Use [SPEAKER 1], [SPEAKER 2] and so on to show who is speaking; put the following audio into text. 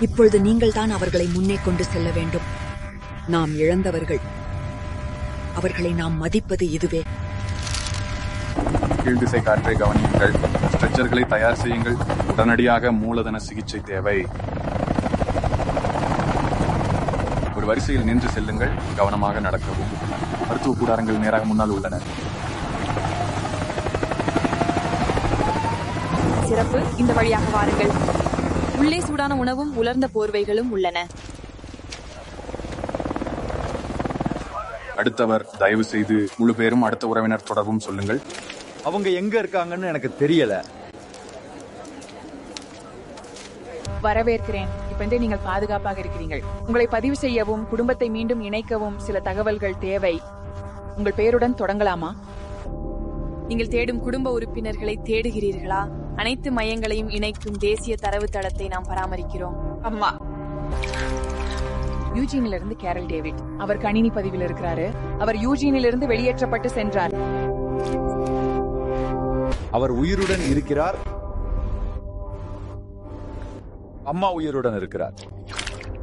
[SPEAKER 1] இப்பொழுது நீங்கள்தான் அவர்களை முன்னே கொண்டு செல்ல வேண்டும் நாம் இழந்தவர்கள் அவர்களை நாம் மதிப்பது இதுவே
[SPEAKER 2] கீழ்திசை காற்றை கவனியுங்கள் ஸ்ட்ரெச்சர்களை தயார் செய்யுங்கள் உடனடியாக மூலதன சிகிச்சை தேவை ஒரு வரிசையில் நின்று செல்லுங்கள் கவனமாக நடக்கவும் மருத்துவ கூடாரங்கள் நேராக முன்னால் உள்ளன
[SPEAKER 3] சிறப்பு இந்த வழியாக வாருங்கள் உள்ளே சூடான உணவும் உலர்ந்த போர்வைகளும் உள்ளன
[SPEAKER 2] அடுத்தவர் தயவு செய்து முழு பேரும் அடுத்த உறவினர் தொடர்பும் சொல்லுங்கள்
[SPEAKER 4] அவங்க எங்க இருக்காங்கன்னு எனக்கு தெரியல
[SPEAKER 5] வரவேற்கிறேன் இப்பந்தே நீங்கள் பாதுகாப்பாக இருக்கிறீர்கள் உங்களை பதிவு செய்யவும் குடும்பத்தை மீண்டும் இணைக்கவும் சில தகவல்கள் தேவை உங்கள் பெயருடன் தொடங்கலாமா
[SPEAKER 3] நீங்கள் தேடும் குடும்ப உறுப்பினர்களை தேடுகிறீர்களா அனைத்து மையங்களையும் இணைக்கும் தேசிய தரவுத்தளத்தை நாம் பராமரிக்கிறோம்
[SPEAKER 5] அம்மா யூஜினிலிருந்து இருந்து கேரல் டேவிட் அவர் கணினி பதிவில் இருக்கிறாரு அவர் யூஜினிலிருந்து இருந்து வெளியேற்றப்பட்டு சென்றார்
[SPEAKER 4] அவர் உயிருடன் இருக்கிறார் அம்மா உயிருடன் இருக்கிறார்